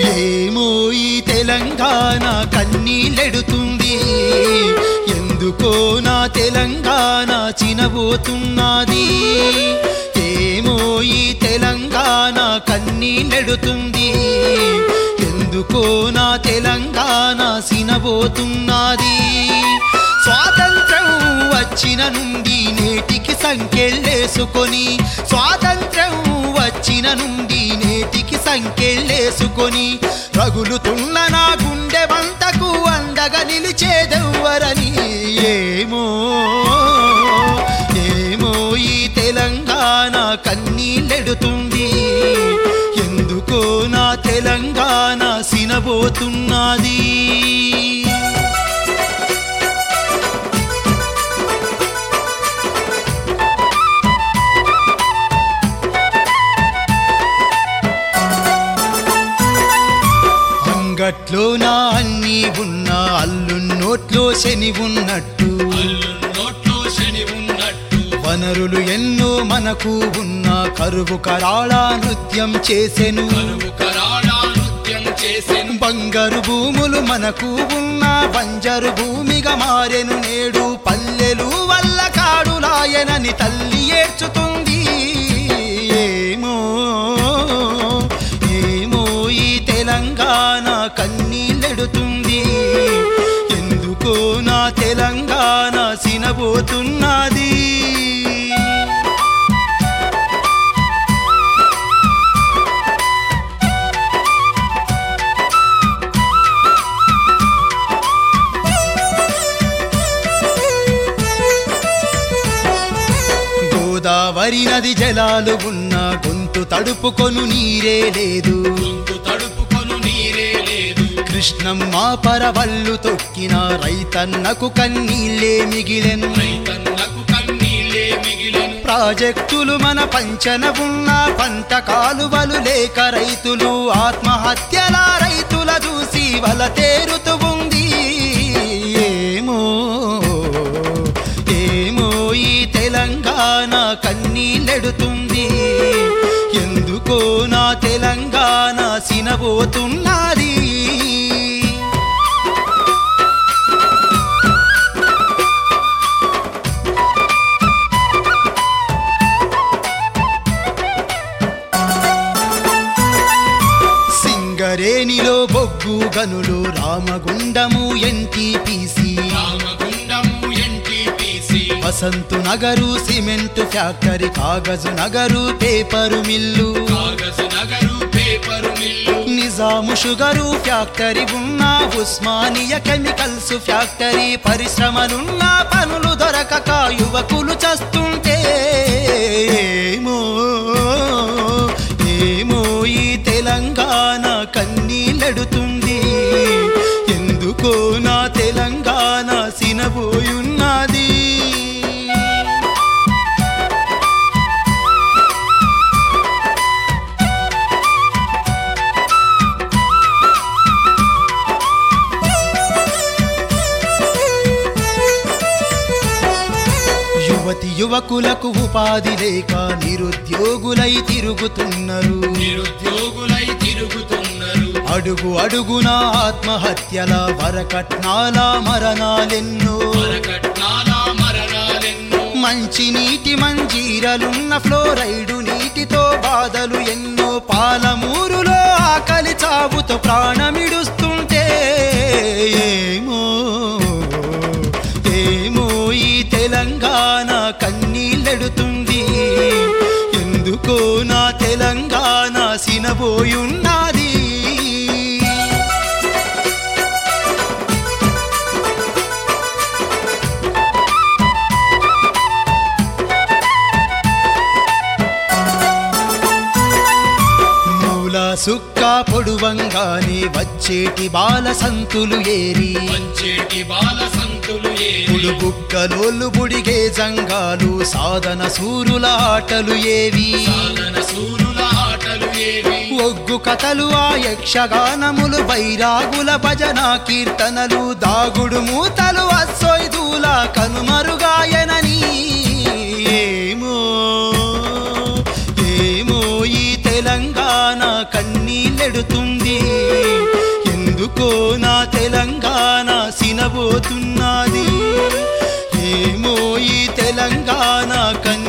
ఏమో ఈ తెలంగాణ కన్నీళ్ళెడుతుంది ఎందుకో నా తెలంగాణ చినబోతున్నది ఏమో ఈ తెలంగాణ కన్నీళ్ళెడుతుంది ఎందుకో నా తెలంగాణ సినబోతున్నది స్వాతంత్రం వచ్చిన నుండి నేటికి సంఖ్యలేసుకొని స్వాతంత్రం వచ్చిన నుండి నేటికి సంఖ్యలేసుకొని రగులుతున్న నా గుండె వంతకు అండగా నిలిచేదెవ్వరని ఏమో ఏమో ఈ తెలంగాణ కన్నీళ్ళెడుతుంది ఎందుకో నా తెలంగాణ సినబోతున్నది అంగట్లో నా అన్నీ ఉన్న అల్లు నోట్లో శని ఉన్నట్టు అల్లు నోట్లో శని ఉన్నట్టు వనరులు ఎన్నో మనకు ఉన్న కరువు కరాళ నృత్యం చేసెను కరువు కరాళ నృత్యం చేసెను బంగారు భూములు మనకు ఉన్న బంజరు భూమిగా మారెను నేడు పల్లెలు వల్ల కాడులాయనని తల్లి ఏడ్చుతుంది ఏమో ఏమో ఈ తెలంగాణ కన్నీళ్ళెడుతుంది ఎందుకో నా తెలంగాణ సినబోతున్నది గోదావరి నది జలాలు ఉన్న గొంతు తడుపుకొను నీరే లేదు గొంతు తడుపుకొను నీరే లేదు కృష్ణమ్మ పరవల్లు తొక్కిన రైతన్నకు కన్నీళ్ళే మిగిలెను రైతన్నకు కన్నీళ్ళే మిగిలెను ప్రాజెక్టులు మన పంచన ఉన్న పంట కాలువలు లేక రైతులు ఆత్మహత్యల రైతుల చూసి వల తేరుతూ ఉంది ఏమో ఏమో ఈ తెలంగాణ కన్నీళ్ళెడుతుంది ఎందుకో నా తెలంగాణ సినబోతున్నది సింగరేణిలో బొగ్గు గనులు Ramagundam NTPC Ramagundam NTPC Vasanth Nagar cement factory Kagaznagar paper mill Kagaznagar paper mill Nizam sugar factory ఉన్న ఉస్మానియ కెమికల్స్ ఫ్యాక్టరీ పరిశ్రమలున్న పనులు దొరకక యువకులు చస్తుంటే ఏమో ఏమో ఈ తెలంగాణ కన్నీళ్ళెడుతుంది ఎందుకో నా తెలంగాణ సినబోయున్నది యువతి యువకులకు ఉపాధి లేక నిరుద్యోగులై తిరుగుతున్నారు నిరుద్యోగులై తిరుగుతున్నారు అడుగు అడుగున ఆత్మహత్యల వరకట్నాల మరణాలెన్నో మరకట్నాల మరణాలెన్నో మంచి నీటి మంజీరలున్న ఫ్లోరైడు నీటితో బాధలు ఎన్నో పాలమూరులో ఆకలి చావుతో ప్రాణమిడుస్తుంటే ఏమో ఏమో ఈ తెలంగాణ కన్నీళ్ళెడుతుంది ఎందుకో నా తెలంగాణ సినబోయున్నది మూల సుక్క పొడువంగానే వచ్చేటి బాల సంతులు ఏరి వచ్చేటి బాల సంతులు ఏరి పుడు బుక్కలోళ్ళు బుడిగే జంగాలు సాధన సూరుల ఆటలు ఏవి సాధన సూరుల ఆటలు ఏవి ఒగ్గు కథలు ఆ యక్షగానములు బైరాగుల భజన కీర్తనలు దాగుడు మూతలు అస్సొయ్దూల కనుమరుగాయనని ఏమో ఏమో ఈ తెలంగాణ కన్నీళ్ళెడుతుంది ఎందుకో నా తెలంగాణ సినబోతున్నది ఏమో ఈ తెలంగాణ కన్య